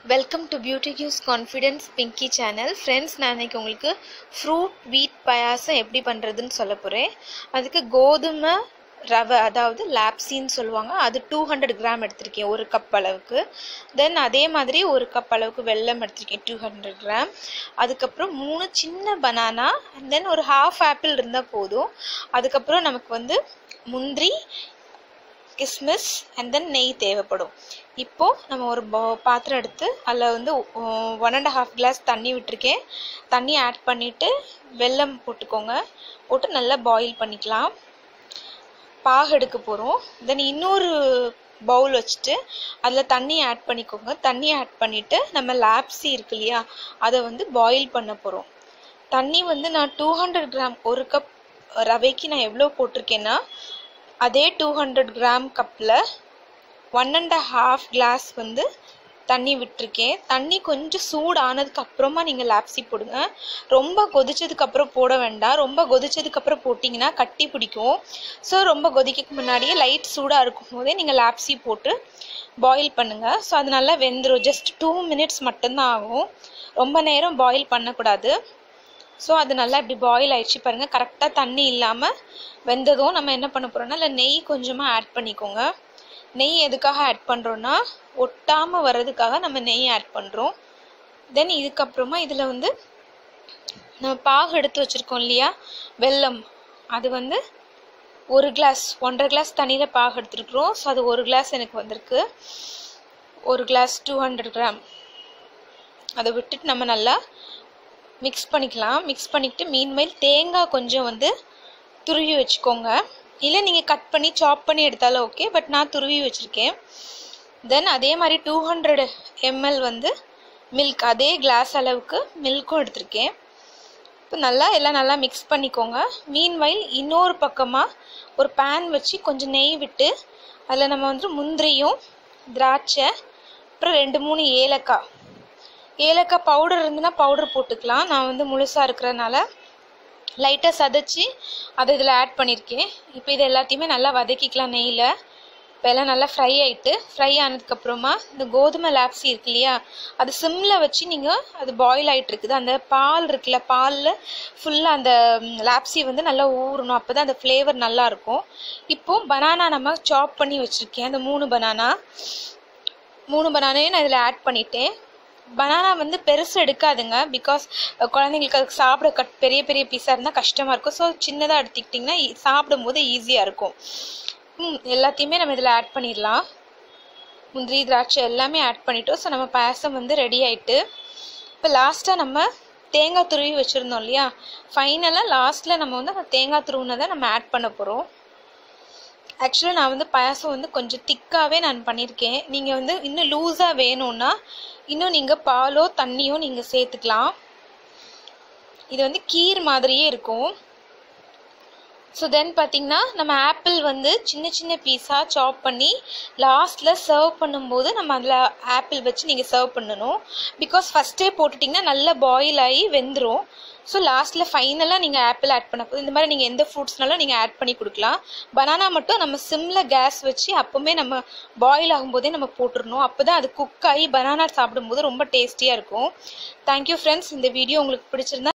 welcome to beauty cues confidence Pinky channel friends நான் இன்னைக்கு உங்களுக்கு ஃப்ரூட் வீட் பாயாசம் எப்படி பண்ணுறதுன்னு சொல்ல போகிறேன் அதுக்கு கோதுமை ரவை அதாவது லாப்ஸின்னு சொல்லுவாங்க அது டூ ஹண்ட்ரட் கிராம் எடுத்திருக்கேன் ஒரு கப் அளவுக்கு தென் அதே மாதிரி ஒரு கப் அளவுக்கு வெல்லம் எடுத்திருக்கேன் டூ ஹண்ட்ரட் கிராம் அதுக்கப்புறம் மூணு சின்ன பனானா அண்ட் தென் ஒரு ஹாஃப் ஆப்பிள் இருந்தால் போதும் அதுக்கப்புறம் நமக்கு வந்து முந்திரி கிஸ்மிஸ் அண்ட் தென் நெய் தேவைப்படும் இப்போது நம்ம ஒரு பா- பாத்திரம் எடுத்து அதில் வந்து ஒன் அண்ட் ஹாஃப் கிளாஸ் தண்ணி விட்டுருக்கேன் தண்ணி ஆட் பண்ணிவிட்டு வெல்லம் போட்டுக்கோங்க போட்டு நல்லா பாயில் பண்ணிக்கலாம் பாகு எடுக்க போகிறோம் தென் இன்னொரு பவுல் வச்சுட்டு அதில் தண்ணி ஆட் பண்ணிக்கோங்க தண்ணி ஆட் பண்ணிவிட்டு நம்ம லாப்ஸி இருக்கு இல்லையா அதை வந்து பாயில் பண்ண போகிறோம் தண்ணி வந்து நான் டூ ஹண்ட்ரட் கிராம் ஒரு கப் ரவைக்கு நான் எவ்வளோ போட்டிருக்கேன்னா அதே டூ ஹண்ட்ரட் கிராம் கப்பில் ஒன் அண்ட் ஹாஃப் கிளாஸ் வந்து தண்ணி விட்டிருக்கேன் தண்ணி கொஞ்சம் சூடு ஆனதுக்கு அப்புறமா நீங்கள் லாப்ஸி போடுங்க ரொம்ப கொதிச்சதுக்கு அப்புறம் போட வேண்டாம் ரொம்ப கொதிச்சதுக்கு அப்புறம் போட்டிங்கன்னா கட்டி பிடிக்கும் ஸோ ரொம்ப கொதிக்க முன்னாடியே லைட் சூடாக இருக்கும் போதே நீங்கள் லாப்ஸி போட்டு பாயில் பண்ணுங்கள் ஸோ அது நல்லா வெந்துடும் ஜஸ்ட் டூ மினிட்ஸ் மட்டும்தான் ஆகும் ரொம்ப நேரம் பாயில் பண்ணக்கூடாது ஸோ அது நல்லா இப்படி பாயில் ஆயிடுச்சு பாருங்கள் கரெக்டாக தண்ணி இல்லாமல் வெந்ததும் நம்ம என்ன பண்ண போகிறோம்னா இல்லை நெய் கொஞ்சமாக ஆட் பண்ணிக்கோங்க நெய் எதுக்காக ஆட் பண்ணுறோன்னா ஒட்டாமல் வர்றதுக்காக நம்ம நெய் ஆட் பண்ணுறோம் தென் இதுக்கப்புறமா இதில் வந்து நம்ம பாகு எடுத்து வச்சுருக்கோம் இல்லையா வெல்லம் அது வந்து ஒரு கிளாஸ் ஒன்றரை கிளாஸ் தண்ணியில் பாகு எடுத்துருக்குறோம் ஸோ அது ஒரு கிளாஸ் எனக்கு வந்திருக்கு ஒரு கிளாஸ் டூ ஹண்ட்ரட் கிராம் அதை விட்டுட்டு நம்ம நல்லா மிக்ஸ் பண்ணிக்கலாம் மிக்ஸ் பண்ணிக்கிட்டு மீன்மேல் தேங்காய் கொஞ்சம் வந்து துருவி வச்சுக்கோங்க இல்லை நீங்கள் கட் பண்ணி சாப் பண்ணி எடுத்தாலும் ஓகே பட் நான் துருவி வச்சுருக்கேன் தென் அதே மாதிரி டூ ஹண்ட்ரட் எம்எல் வந்து மில்க் அதே கிளாஸ் அளவுக்கு மில்க்கும் எடுத்திருக்கேன் இப்போ நல்லா எல்லாம் நல்லா மிக்ஸ் பண்ணிக்கோங்க மீன்வைல் இன்னொரு பக்கமாக ஒரு பேன் வச்சு கொஞ்சம் நெய் விட்டு அதில் நம்ம வந்து முந்திரியும் திராட்சை அப்புறம் ரெண்டு மூணு ஏலக்காய் ஏலக்காய் பவுடர் இருந்துன்னா பவுடர் போட்டுக்கலாம் நான் வந்து முழுசாக இருக்கிறதுனால லைட்டாக சதைச்சி அதை இதில் ஆட் பண்ணியிருக்கேன் இப்போ இது எல்லாத்தையுமே நல்லா வதக்கிக்கலாம் நெய்யில் இப்போ எல்லாம் நல்லா ஃப்ரை ஆகிட்டு ஃப்ரை ஆனதுக்கப்புறமா இந்த கோதுமை லாப்ஸி இருக்கு இல்லையா அது சிம்மில் வச்சு நீங்கள் அது பாயில் ஆகிட்டு இருக்குது அந்த பால் இருக்குல்ல பாலில் ஃபுல்லாக அந்த லாப்ஸி வந்து நல்லா ஊறணும் அப்போ தான் அந்த ஃப்ளேவர் நல்லா இருக்கும் இப்போ பனானா நம்ம சாப் பண்ணி வச்சுருக்கேன் அந்த மூணு பனானா மூணு பனானையும் நான் இதில் ஆட் பண்ணிட்டேன் பனானா வந்து பெருசு எடுக்காதுங்க பிகாஸ் குழந்தைங்களுக்கு அதுக்கு சாப்பிட கட் பெரிய பெரிய பீஸாக இருந்தால் கஷ்டமாக இருக்கும் ஸோ சின்னதாக எடுத்துக்கிட்டிங்கன்னா ஈ- சாப்பிடும்போது ஈஸியாக இருக்கும் ம், எல்லாத்தையுமே நம்ம இதில் ஆட் பண்ணிடலாம் முந்திரி திராட்சை எல்லாமே ஆட் பண்ணிட்டோம் ஸோ நம்ம பாயசம் வந்து ரெடி ஆயிட்டு இப்போ லாஸ்ட்டாக நம்ம தேங்காய் துருவி வச்சுருந்தோம் இல்லையா ஃபைனலாக லாஸ்ட்டில் நம்ம வந்து அந்த தேங்காய் துருவினதை நம்ம ஆட் பண்ண போகிறோம் ஆக்சுவலாக நான் வந்து பாயாசம் வந்து கொஞ்சம் திக்காகவே நான் பண்ணியிருக்கேன் நீங்கள் வந்து இன்னும் லூஸாக வேணும்னா இன்னும் நீங்கள் பாலோ தண்ணியோ நீங்கள் சேர்த்துக்கலாம் இது வந்து கீர் மாதிரியே இருக்கும் ஸோ தென் பார்த்தீங்கன்னா நம்ம ஆப்பிள் வந்து சின்ன சின்ன பீஸாக சாப் பண்ணி லாஸ்ட்டில் சர்வ் பண்ணும்போது நம்ம அதில் ஆப்பிள் வச்சு நீங்கள் சர்வ் பண்ணணும் பிகாஸ் ஃபஸ்ட்டே போட்டுட்டிங்கன்னா நல்லா பாயில் ஆகி வெந்துடும் ஸோ லாஸ்ட்டில் ஃபைனலாக நீங்கள் ஆப்பிள் ஆட் பண்ண போது இந்த மாதிரி நீங்கள் எந்த ஃப்ரூட்ஸ்னாலும் நீங்கள் ஆட் பண்ணி கொடுக்கலாம் பனானா மட்டும் நம்ம சிம்மில் கேஸ் வச்சு அப்போவுமே நம்ம பாயில் ஆகும்போதே நம்ம போட்டுடணும் அப்போ தான் அது குக் ஆகி பனானா சாப்பிடும்போது ரொம்ப டேஸ்டியாக இருக்கும் தேங்க்யூ ஃப்ரெண்ட்ஸ் இந்த வீடியோ உங்களுக்கு பிடிச்சிருந்தா